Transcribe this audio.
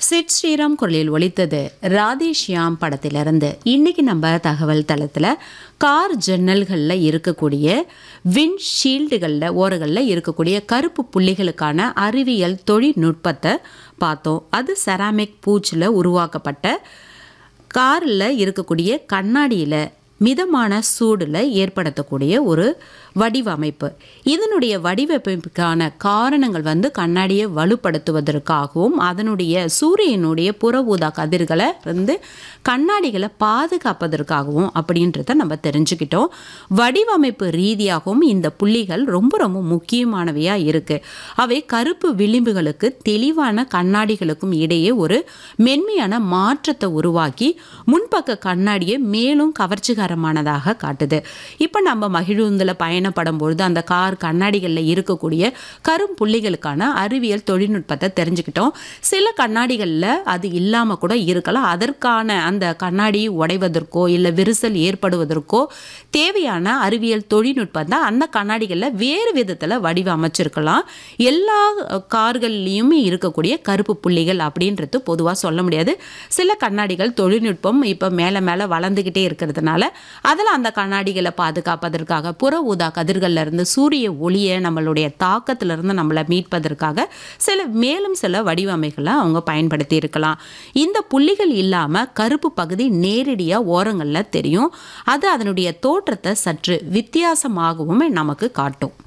chit Sriram குரலில் ஒலித்தது ராதே ஷியாம் படத்திலிருந்து இன்னைக்கு நம்ம தகவல் தளத்தில் கார் ஜன்னல்களில் இருக்கக்கூடிய வின் ஷீல்டுகளில் ஓரங்களில் இருக்கக்கூடிய கருப்பு புள்ளிகளுக்கான அறிவியல் தொழில்நுட்பத்தை பார்த்தோம் அது செராமிக் பூச்சில் உருவாக்கப்பட்ட காரில் இருக்கக்கூடிய கண்ணாடியில் மிதமான சூடில் ஏற்படுத்தக்கூடிய ஒரு வடிவமைப்பு இதனுடைய வடிவமைப்புக்கான காரணங்கள் வந்து கண்ணாடியை வலுப்படுத்துவதற்காகவும் அதனுடைய சூரியனுடைய புற ஊதா கதிர்களை வந்து கண்ணாடிகளை பாதுகாப்பதற்காகவும் அப்படின்றத நம்ம தெரிஞ்சுக்கிட்டோம் வடிவமைப்பு ரீதியாகவும் இந்த புள்ளிகள் ரொம்ப ரொம்ப முக்கியமானவையாக இருக்குது அவை கருப்பு விளிம்புகளுக்கு தெளிவான கண்ணாடிகளுக்கும் இடையே ஒரு மென்மையான மாற்றத்தை உருவாக்கி முன்பக்க கண்ணாடியை மேலும் கவர்ச்சிகரமானதாக காட்டுது இப்போ நம்ம மகிழுந்தில் பயணப்படும் பொழுது அந்த கார் கண்ணாடிகளில் இருக்கக்கூடிய கரும் புள்ளிகளுக்கான அறிவியல் தொழில்நுட்பத்தை தெரிஞ்சுக்கிட்டோம் சில கண்ணாடிகளில் அது இல்லாமல் கூட இருக்கலாம் அதற்கான அந்த கண்ணாடி உடைவதற்கோ இல்லை விரிசல் ஏற்படுவதற்கோ தேவையான அறிவியல் தொழில்நுட்பம் தான் அந்த கண்ணாடிகளில் வேறு விதத்தில் வடிவமைச்சிருக்கலாம் எல்லா கார்கள்லேயுமே இருக்கக்கூடிய கருப்பு புள்ளிகள் அப்படின்றது பொதுவாக சொல்ல முடியாது சில கண்ணாடிகள் தொழில்நுட்பம் இப்போ மேலே மேலே வளர்ந்துக்கிட்டே இருக்கிறதுனால அதில் அந்த கண்ணாடிகளை பாதுகாப்பதற்காக புற ஊதா கதிர்கள்ல இருந்து சூரிய ஒளியை நம்மளுடைய தாக்கத்திலிருந்து நம்மளை மீட்பதற்காக சில மேலும் சில வடிவமைகளை அவங்க பயன்படுத்தி இருக்கலாம் இந்த புள்ளிகள் இல்லாமல் கருப்பு பகுதி நேரடியாக ஓரங்களில் தெரியும் அது அதனுடைய தோற்றத்தை சற்று வித்தியாசமாகவும் நமக்கு காட்டும்